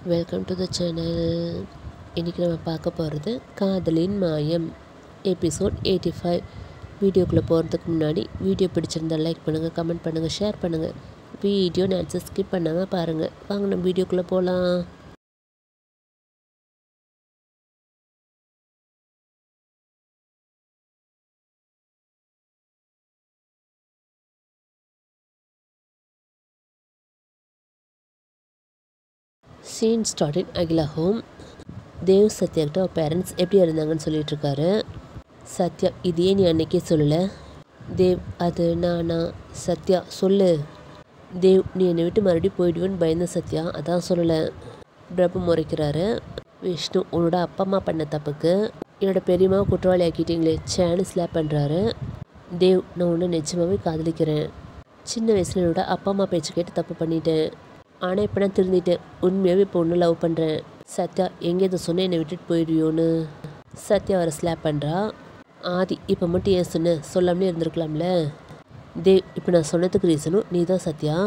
Welcome to the channel இன்றைக்கி நம்ம பார்க்க போகிறது காதலின் மாயம் எபிசோட் எயிட்டி ஃபைவ் வீடியோக்குள்ளே போகிறதுக்கு முன்னாடி வீடியோ பிடிச்சிருந்தா லைக் பண்ணுங்கள் கமெண்ட் பண்ணுங்கள் ஷேர் பண்ணுங்கள் வீடியோ நேரத்தை ஸ்கிப் பண்ணாமல் பாருங்கள் வாங்க நம்ம வீடியோக்குள்ளே போகலாம் scene starting Akila home Dev சத்யாக்கிட்ட அவள் பேரண்ட்ஸ் எப்படி இருந்தாங்கன்னு சொல்லிட்டு இருக்காரு சத்யா இது ஏன் நீ அன்னைக்கே சொல்லலை தேவ் அது நானா சத்யா சொல்லு தேவ் நீ என்னை விட்டு மறுபடியும் போயிடுவேன்னு பயந்த சத்யா அதான் சொல்லலை பிரபு முறைக்கிறாரு விஷ்ணு உன்னோட அப்பா அம்மா பண்ண தப்புக்கு என்னோட பெரியம்மாவை குற்றவாளி ஆக்கிட்டீங்களே சேனு ஸ்லாப் பண்ணுறாரு தேவ் நான் உன்னை நிச்சயமாகவே காதலிக்கிறேன் சின்ன வயசில் என்னோட அப்பா அம்மா பேச்சு கேட்டு தப்பு பண்ணிட்டேன் ஆனால் இப்போ நான் திருந்திட்டேன் உண்மையாகவே இப்போ ஒன்று லவ் பண்ணுறேன் சத்யா எங்கே இதை சொன்ன என்னை விட்டுட்டு போயிடுவியோன்னு சத்யா அவரை ஸ்லாப் பண்ணுறா ஆதி இப்போ மட்டும் ஏன் சொன்ன சொல்லாமலே இருந்திருக்கலாம்ல தேவ் இப்போ நான் சொன்னதுக்கு ரீசனும் நீ தான் சத்யா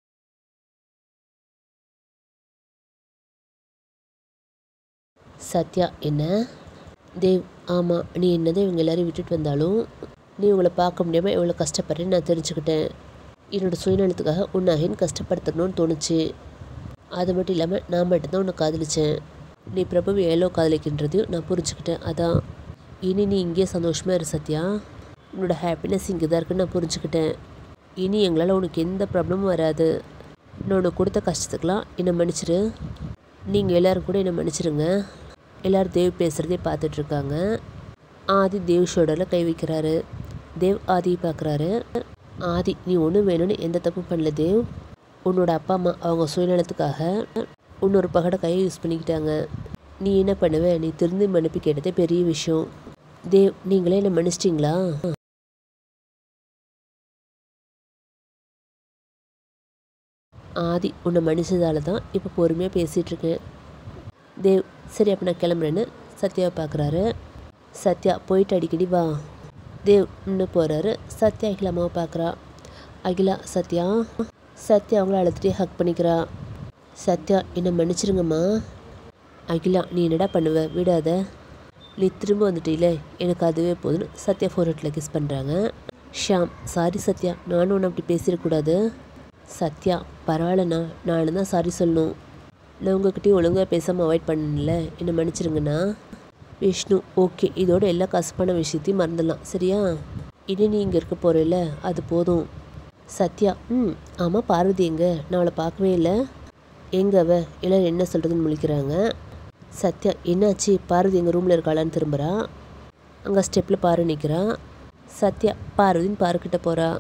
சத்யா என்ன தேவ் ஆமாம் நீ என்னதான் இவங்க எல்லாரையும் விட்டுட்டு வந்தாலும் நீ உங்களை பார்க்க முடியாமல் எவ்வளோ கஷ்டப்படுறேன்னு நான் தெரிஞ்சுக்கிட்டேன் என்னோட சுயநலத்துக்காக உன்னாகின்னு கஷ்டப்படுத்தணும்னு தோணுச்சு அது மட்டும் இல்லாமல் நான் மட்டும்தான் உன்னை காதலிச்சேன் நீ பிரபுவை ஏலோ காதலிக்கின்றதையும் நான் புரிஞ்சுக்கிட்டேன் அதான் இனி நீ இங்கேயே சந்தோஷமாக இரு சத்யா உன்னோட ஹாப்பினஸ் இங்கே தான் இருக்குன்னு நான் புரிஞ்சுக்கிட்டேன் இனி எங்களால் உனக்கு எந்த ப்ராப்ளமும் வராது நான் உனக்கு கொடுத்த கஷ்டத்துக்கெலாம் என்னை மன்னிச்சிரு நீங்கள் எல்லோரும் கூட என்னை மன்னிச்சிருங்க எல்லோரும் தேவ் பேசுகிறதே பார்த்துட்ருக்காங்க ஆதி தேவ் ஷோல்டரில் கை வைக்கிறாரு தேவ் ஆதியை பார்க்குறாரு ஆதி நீ ஒன்றும் வேணும்னு எந்த தப்பும் பண்ணல தேவ் உன்னோட அப்பா அம்மா அவங்க சுயநலத்துக்காக இன்னொரு பகட கையை யூஸ் பண்ணிக்கிட்டாங்க நீ என்ன பண்ணுவ நீ திருந்தி மன்னிப்பு கேட்டதே பெரிய விஷயம் தேவ் நீங்களே என்ன மன்னிச்சிட்டிங்களா ஆதி உன்னை மன்னிச்சதால தான் இப்போ பொறுமையாக பேசிகிட்டு இருக்கேன் தேவ் சரி அப்போ நான் கிளம்புறேன்னு சத்யாவை பார்க்குறாரு சத்யா போயிட்டு அடிக்கடி வா தேவ் இன்னும் போகிறாரு சத்யா அகிலா அம்மாவை பார்க்குறா அகிலா சத்யா சத்யா அவங்கள அழுத்துட்டே ஹக் பண்ணிக்கிறா சத்யா என்னை மன்னிச்சிருங்கம்மா அகிலா நீ என்னடா பண்ணுவ விடாத நீ திரும்ப வந்துட்டீல எனக்கு அதுவே போதுன்னு சத்யா ஃபோர்ஹெட்டில் கிஸ் பண்ணுறாங்க ஷாம் சாரி சத்யா நானும் ஒன்று அப்படி பேசிடக்கூடாது சத்யா பரவாயில்லண்ணா நானும் தான் சாரி சொல்லணும் நான் உங்ககிட்டயும் ஒழுங்காக பேசாமல் அவாய்ட் பண்ணல என்னை மன்னிச்சிருங்கண்ணா விஷ்ணு ஓகே இதோட எல்லா கசப்பான விஷயத்தையும் மறந்துடலாம் சரியா இனி நீ இங்கே இருக்க போகிறேல்ல அது போதும் சத்யா ம் ஆமாம் பார்வதி எங்க நான் அவளை பார்க்கவே இல்லை எங்க அவ எல்லோரும் என்ன சொல்கிறதுன்னு முழிக்கிறாங்க சத்யா என்னாச்சு பார்வதி எங்கள் ரூமில் இருக்காளான்னு திரும்புகிறா அங்கே ஸ்டெப்பில் பாரு நிற்கிறா சத்யா பார்வதின்னு பாருக்கிட்ட போகிறா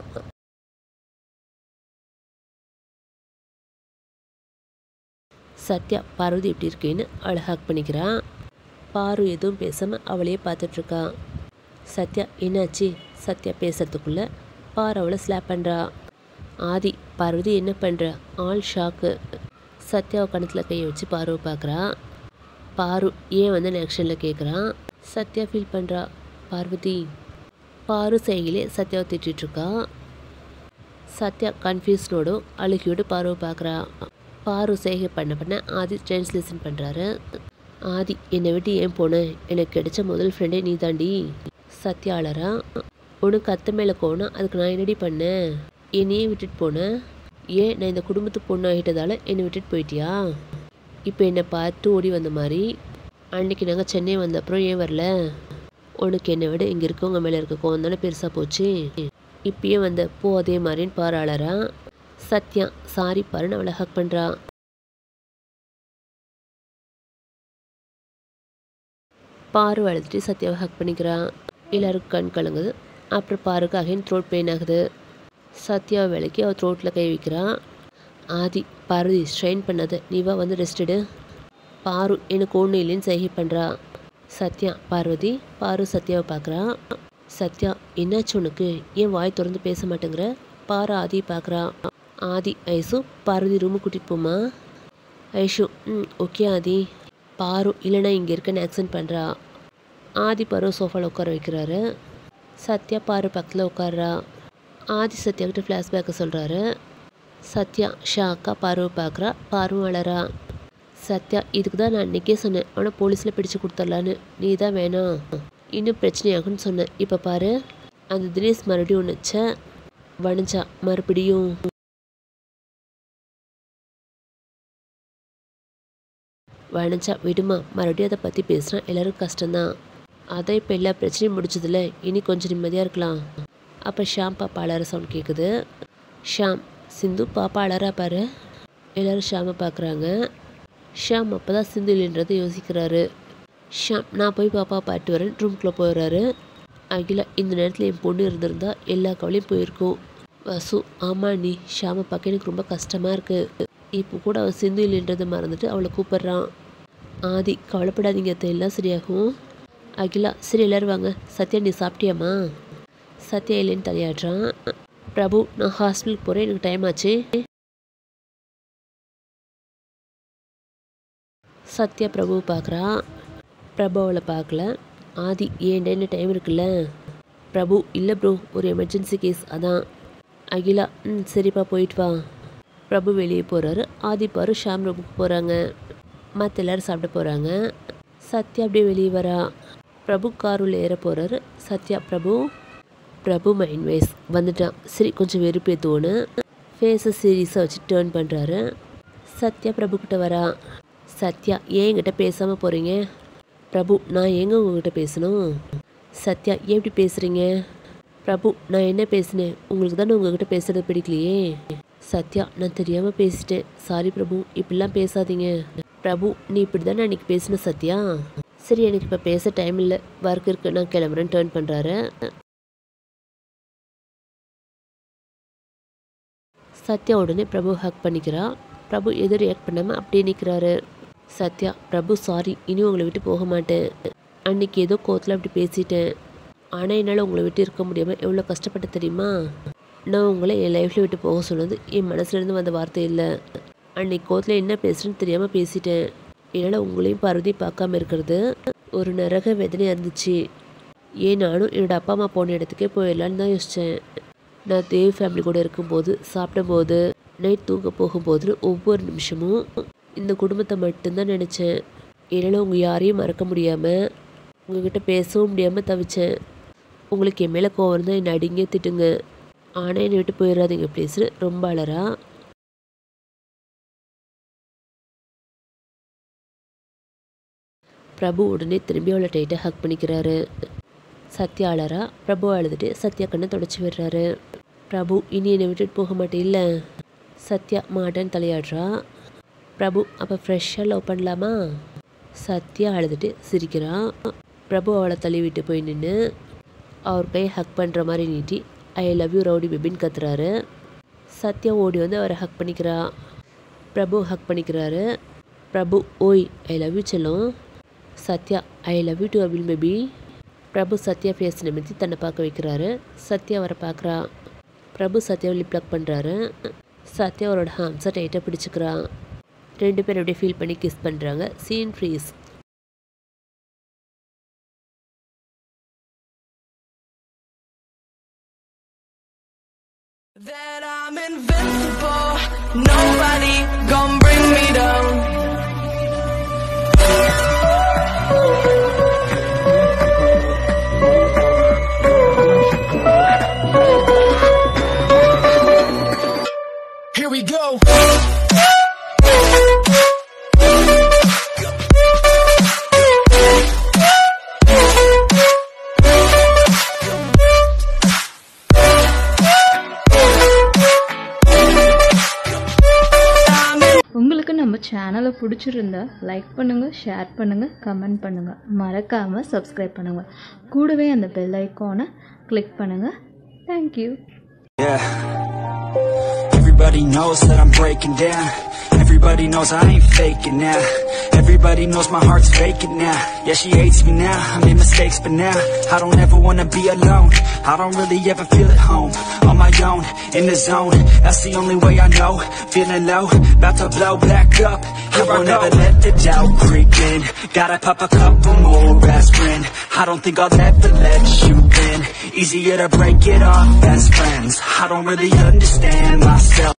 சத்யா பார்வதி எப்படி இருக்கேன்னு அவளை ஹக் பண்ணிக்கிறான் பாரு எதுவும் பேசாமல் அவளையே பார்த்துட்ருக்கா சத்யா என்னாச்சு சத்யா பேசுறதுக்குள்ளே பாரு அவளை ஸ்லாப் பண்ணுறா ஆதி பார்வதி என்ன பண்ணுற ஆள் ஷாக்கு சத்யாவை கணத்தில் கையை வச்சு பாருவை பார்க்குறா பாரு ஏன் வந்து ஆக்ஷனில் கேட்குறான் சத்யா ஃபீல் பண்ணுறா பார்வதி பாரு செய்கிலே சத்யாவை திட்டிருக்கா சத்யா கன்ஃபியூஸ்னோடும் அழுகியோடு பாருவை பார்க்குறா பாரு செய்கை பண்ண பண்ண ஆதி டிரான்ஸ்லேஷன் பண்ணுறாரு ஆதி என்னை விட்டு ஏன் போன எனக்கு கிடைச்ச முதல் ஃப்ரெண்டே நீ தாண்டி சத்யாளரா உனக்கு அத்தை மேலே கோணம் அதுக்கு நான் என்னடி பண்ணேன் என்னையே விட்டுட்டு போனேன் ஏன் நான் இந்த குடும்பத்து பொண்ணு ஆகிட்டதால என்னை விட்டுட்டு போயிட்டியா இப்போ என்னை பார்த்து ஓடி வந்த மாதிரி அன்னைக்கு நாங்கள் சென்னை வந்த அப்புறம் ஏன் வரல உனக்கு என்னை விட இங்கே இருக்கவங்க மேலே இருக்க கோவம் தானே பெருசாக போச்சு இப்பயே வந்த போ அதே மாதிரின்னு பாராளரா சத்யா சாரி பாருன்னு அவளை ஹக் பண்ணுறா பாரு அழுதுட்டு சத்யாவை ஹக் பண்ணிக்கிறா எல்லாருக்கும் கண் கலங்குது அப்புறம் பாருக்கு அகைன் த்ரோட் பெயின் ஆகுது சத்யா வேலைக்கு அவள் த்ரோட்டில் கை வைக்கிறா ஆதி பார்வதி ஸ்ட்ரெயின் பண்ணாத நீ வா வந்து ரெஸ்ட் எடு பாரு எனக்கு ஒன்றும் இல்லைன்னு சைகை பண்ணுறா சத்யா பார்வதி பாரு சத்யாவை பார்க்குறா சத்யா என்னாச்சு உனக்கு ஏன் வாய் திறந்து பேச மாட்டேங்கிற பாரு ஆதி பார்க்குறா ஆதி ஐசு பார்வதி ரூமு கூட்டிகிட்டு போமா ஐஷு ம் ஓகே ஆதி பாரு இல்லைனா இங்கே இருக்கேன்னு ஆக்சன்ட் பண்ணுறா ஆதி பாரு சோஃபாவில் உட்கார வைக்கிறாரு சத்யா பாரு பக்கத்தில் உட்கார்றா ஆதி சத்யாக்கிட்ட ஃப்ளாஷ்பேக்கை சொல்கிறாரு சத்யா ஷாக்கா பார்வை பார்க்குறா பார்வை வளரா சத்யா இதுக்கு தான் நான் அன்றைக்கே சொன்னேன் அவனை போலீஸில் பிடிச்சு கொடுத்துர்லான்னு நீ தான் வேணாம் இன்னும் பிரச்சனையாகும்னு சொன்னேன் இப்போ பாரு அந்த தினேஷ் மறுபடியும் ஒன்றுச்ச வணிஞ்சா மறுபடியும் வணிஞ்சா விடுமா மறுபடியும் அதை பற்றி பேசுனா எல்லாரும் கஷ்டம்தான் அதான் இப்போ எல்லா பிரச்சனையும் முடிச்சதில்ல இனி கொஞ்சம் நிம்மதியாக இருக்கலாம் அப்போ ஷாம் பாப்பா அலற சவுண்ட் கேட்குது ஷாம் சிந்து பாப்பா அலறா பாரு எல்லாரும் ஷாமை பார்க்குறாங்க ஷாம் அப்போ தான் சிந்து இல்லைன்றதை யோசிக்கிறாரு ஷாம் நான் போய் பாப்பா பாட்டு வரேன் ரூம்குள்ளே போயிடுறாரு அகிலா இந்த நேரத்தில் என் பொண்ணு இருந்திருந்தா எல்லா கவலையும் போயிருக்கும் வசு ஆமா நீ ஷாமை பார்க்க எனக்கு ரொம்ப கஷ்டமாக இருக்குது இப்போ கூட அவன் சிந்து இல்லைன்றதை மறந்துட்டு அவளை கூப்பிட்றான் ஆதி கவலைப்படாதீங்க அத்தை, எல்லாம் சரியாகும் அகிலா சரி எல்லாரும் வாங்க சத்யா நீ சாப்பிட்டியாம்மா சத்யா இல்லைன்னு தலையாடுறான் பிரபு நான் ஹாஸ்பிட்டலுக்கு போகிறேன் எனக்கு டைம் ஆச்சு சத்யா பிரபு பார்க்குறான் பிரபு அவளை பார்க்கல ஆதி ஏன்டா இன்னும் டைம் இருக்குல்ல பிரபு இல்லை ப்ரோ ஒரு எமர்ஜென்சி கேஸ் அதான் அகிலா ம் சரிப்பா போயிட்டு வா பிரபு வெளியே போகிறாரு ஆதி பாரு ஷாம் ரூமுக்கு போகிறாங்க மற்ற எல்லாரும் சாப்பிட போகிறாங்க சத்யா அப்படியே வெளியே வரா பிரபு கார் உள்ள ஏற போகிறாரு சத்யா பிரபு பிரபு மைண்ட் வைஸ் வந்துட்டான் சரி கொஞ்சம் வெறுப்பேற்றுவோன்னு ஃபேஸை சீரியஸாக வச்சு டேர்ன் பண்ணுறாரு சத்யா பிரபு கிட்ட வரா சத்யா ஏன் என்கிட்ட பேசாமல் போகிறீங்க பிரபு நான் ஏங்க உங்ககிட்ட பேசணும் சத்யா ஏன் இப்படி பேசுகிறீங்க பிரபு நான் என்ன பேசினேன் உங்களுக்கு தானே உங்ககிட்ட பேசுறது பிடிக்கலையே சத்யா நான் தெரியாமல் பேசிட்டேன் சாரி பிரபு இப்படிலாம் பேசாதீங்க பிரபு நீ இப்படி தானே அன்றைக்கி பேசின சத்யா சரி எனக்கு இப்போ பேச டைம் இல்லை ஒர்க் இருக்கு நான் கிளம்புறேன்னு டேர்ன் பண்ணுறாரு சத்யா உடனே பிரபு ஹக் பண்ணிக்கிறா பிரபு எதுவும் ரியாக்ட் பண்ணாமல் அப்படியே நிற்கிறாரு சத்யா பிரபு சாரி இனி உங்களை விட்டு போக மாட்டேன் அன்னைக்கு ஏதோ கோத்தில் அப்படி பேசிட்டேன் ஆனால் என்னால் உங்களை விட்டு இருக்க முடியாமல் எவ்வளோ கஷ்டப்பட்டு தெரியுமா நான் உங்களை என் லைஃப்பில் விட்டு போக சொன்னது என் மனசுலேருந்து வந்த வார்த்தை இல்லை அன்னைக்கு கோத்தில் என்ன பேசுறேன்னு தெரியாமல் பேசிட்டேன் என்னால் உங்களையும் பார்வதி பார்க்காம இருக்கிறது ஒரு நரக வேதனையாக இருந்துச்சு ஏன் நானும் என்னோட அப்பா அம்மா போன இடத்துக்கே போயிடலான்னு தான் யோசித்தேன் நான் தேவ் ஃபேமிலி கூட இருக்கும்போது சாப்பிடும்போது நைட் தூங்க போகும்போது ஒவ்வொரு நிமிஷமும் இந்த குடும்பத்தை மட்டும்தான் நினச்சேன் என்னால் உங்கள் யாரையும் மறக்க முடியாமல் உங்ககிட்ட பேசவும் முடியாமல் தவிச்சேன் உங்களுக்கு என் மேலே கோவம் இருந்தால் என்னை அடிங்க திட்டுங்க ஆனால் என்னை விட்டு போயிடாதீங்க ப்ளீஸ் ரொம்ப அழறா பிரபு உடனே திரும்பி அவளை டைட்டாக ஹக் பண்ணிக்கிறாரு சத்யா அழறா பிரபு அழுதுட்டு சத்யா கண்ணை தொடச்சி விடுறாரு பிரபு இனி என்னை விட்டுட்டு போக மாட்டேல்ல சத்யா மாட்டேன்னு தலையாடுறா பிரபு அப்போ ஃப்ரெஷ்ஷாக லவ் பண்ணலாமா சத்யா அழுதுட்டு சிரிக்கிறான் பிரபு அவளை தள்ளி விட்டு போய் நின்று அவர் கையை ஹக் பண்ணுற மாதிரி நீட்டி ஐ லவ் யூ ரவுடி பேபின்னு கத்துறாரு சத்யா ஓடி வந்து அவரை ஹக் பண்ணிக்கிறா பிரபு ஹக் பண்ணிக்கிறாரு பிரபு ஓய் ஐ லவ் யூ செல்லம் Sathya I love you to அபில் பேபி பிரபு சத்யா ஃபேஸ் நிமித்தி தன்னை பார்க்க வைக்கிறாரு சத்யா அவரை பார்க்குறா பிரபு சத்யாவை லிப் லாக் பண்ணுறாரு சத்யா அவரோட ஹாம்ஸை டைட்டாக பிடிச்சிக்கிறான் ரெண்டு பேரும் அப்படியே ஃபீல் பண்ணி கிஸ் பண்ணுறாங்க scene freeze That I'm invincible, nobody gon' bring me down. Here we go. உங்களுக்கு நம்ம சேனலை பிடிச்சிருந்தா லைக் பண்ணுங்கள் ஷேர் பண்ணுங்கள் கமெண்ட் பண்ணுங்கள் மறக்காமல் சப்ஸ்கிரைப் பண்ணுங்கள் கூடவே அந்த பெல் ஐக்கானை கிளிக் பண்ணுங்கள் thank you Yeah. Everybody knows that I'm breaking down. Everybody knows I ain't faking now. Everybody knows my heart's faking now. Yeah, she hates me now. I made mistakes, but now I don't ever wanna be alone. I don't really ever feel at home. On my own, in the zone. That's the only way I know. Feeling low, about to blow back up. I won't ever let the doubt creep in. Gotta pop a couple more aspirin. I don't think I'll ever let you in. Easier to break it off best friends. I don't really understand myself.